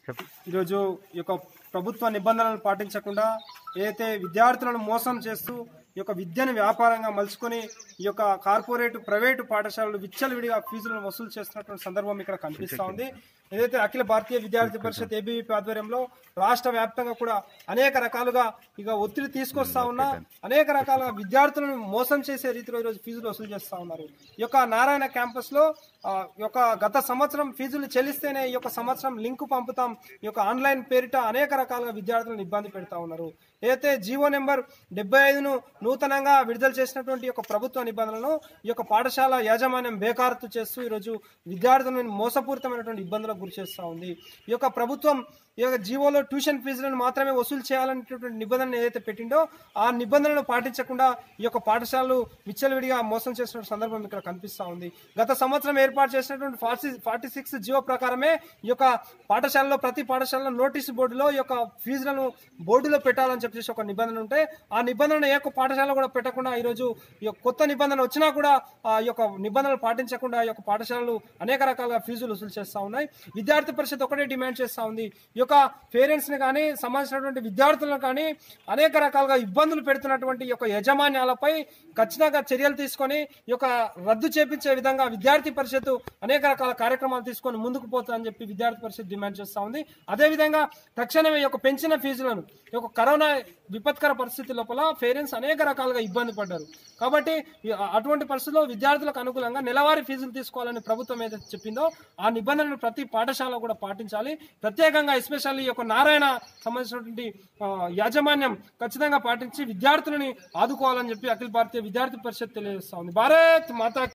ఈరోజు ఈ యొక్క ప్రభుత్వ నిబంధనలను పాటించకుండా ఏదైతే విద్యార్థులను మోసం చేస్తూ ఈ యొక్క విద్యను వ్యాపారంగా మలుచుకొని ఈ యొక్క కార్పొరేట్ ప్రైవేటు పాఠశాలలు విచ్చలవిడిగా ఫీజులను వసూలు చేస్తున్నటువంటి సందర్భం ఇక్కడ కనిపిస్తా ఉంది ఏదైతే అఖిల భారతీయ విద్యార్థి పరిషత్ ఏబీవీపీ ఆధ్వర్యంలో రాష్ట్ర వ్యాప్తంగా కూడా అనేక రకాలుగా ఇక ఒత్తిడి తీసుకొస్తా ఉన్నా అనేక రకాలుగా విద్యార్థులను మోసం చేసే రీతిలో ఈరోజు ఫీజులు వసూలు చేస్తా ఉన్నారు ఈ యొక్క నారాయణ క్యాంపస్ లో ఆ, ఈ యొక్క గత సంవత్సరం ఫీజులు చెల్లిస్తేనే ఈ యొక్క సంవత్సరం లింక్ పంపుతాం ఈ యొక్క ఆన్లైన్ పేరిట అనేక రకాలుగా విద్యార్థులను ఇబ్బంది పెడతా ఉన్నారు ఏదైతే జీవో నెంబర్ డెబ్బై ఐదును నూతనంగా విడుదల చేసినటువంటి ఈ యొక్క ప్రభుత్వ నిబంధనలను ఈ యొక్క పాఠశాల యాజమాన్యం బేఖారతు చేస్తూ ఈరోజు విద్యార్థులను మోసపూరితమైనటువంటి ఇబ్బందులకు గురి చేస్తూ ఉంది ఈ యొక్క ప్రభుత్వం ఈ యొక్క జీవోలో ట్యూషన్ ఫీజులను మాత్రమే వసూలు చేయాలనేటువంటి నిబంధన ఏదైతే పెట్టిండో ఆ నిబంధనలను పాటించకుండా ఈ యొక్క పాఠశాలలు విచ్చలవిడిగా మోసం చేసిన సందర్భం ఇక్కడ కనిపిస్తా ఉంది గత సంవత్సరం ఏర్పాటు చేసినటువంటి ఫార్టీ ఫార్టీ సిక్స్ జీవో ప్రకారమే ఈ యొక్క పాఠశాలలో ప్రతి పాఠశాలలో నోటీసు బోర్డులో ఈ యొక్క ఫీజులను బోర్డులో పెట్టాలని చెప్పేసి ఒక నిబంధన ఉంటే ఆ నిబంధన ఏ ఒక్క పాఠశాల కూడా పెట్టకుండా ఈరోజు ఈ యొక్క కొత్త నిబంధన వచ్చినా కూడా ఆ యొక్క నిబంధనలు పాటించకుండా ఈ యొక్క పాఠశాలలు అనేక రకాలుగా ఫీజులు వసూలు చేస్తా ఉన్నాయి విద్యార్థి పరిషత్ ఒకటే డిమాండ్ చేస్తా ఉంది ఈ యొక్క పేరెంట్స్ ని కానీ సంబంధించినటువంటి విద్యార్థులను కానీ అనేక రకాలుగా ఇబ్బందులు పెడుతున్నటువంటి ఈ యొక్క యజమాన్యాలపై ఖచ్చితంగా చర్యలు తీసుకొని ఈ యొక్క రద్దు చేపించే విధంగా విద్యార్థి పరిషత్ అనేక రకాల కార్యక్రమాలు తీసుకొని ముందుకు పోతుందని చెప్పి విద్యార్థి పరిషత్ డిమాండ్ చేస్తా ఉంది అదేవిధంగా తక్షణమే ఈ యొక్క పెంచిన ఫీజులను ఈ యొక్క కరోనా విపత్కర పరిస్థితి లోపల పేరెంట్స్ అనేక రకాలుగా ఇబ్బంది పడ్డారు కాబట్టి ఈ అటువంటి పరిస్థితుల్లో విద్యార్థులకు అనుకూలంగా నెలవారీ ఫీజులు తీసుకోవాలని ప్రభుత్వం ఏదైతే చెప్పిందో ఆ నిబంధనలు ప్రతి పాఠశాల కూడా పాటించాలి ప్రత్యేకంగా ఎస్పెషల్లీ ఈ యొక్క నారాయణ సంబంధించినటువంటి ఆ, యాజమాన్యం ఖచ్చితంగా పాటించి విద్యార్థులని ఆదుకోవాలని చెప్పి అఖిల భారతీయ విద్యార్థి పరిషత్ తెలియజేస్తా ఉంది భారత్ మాతా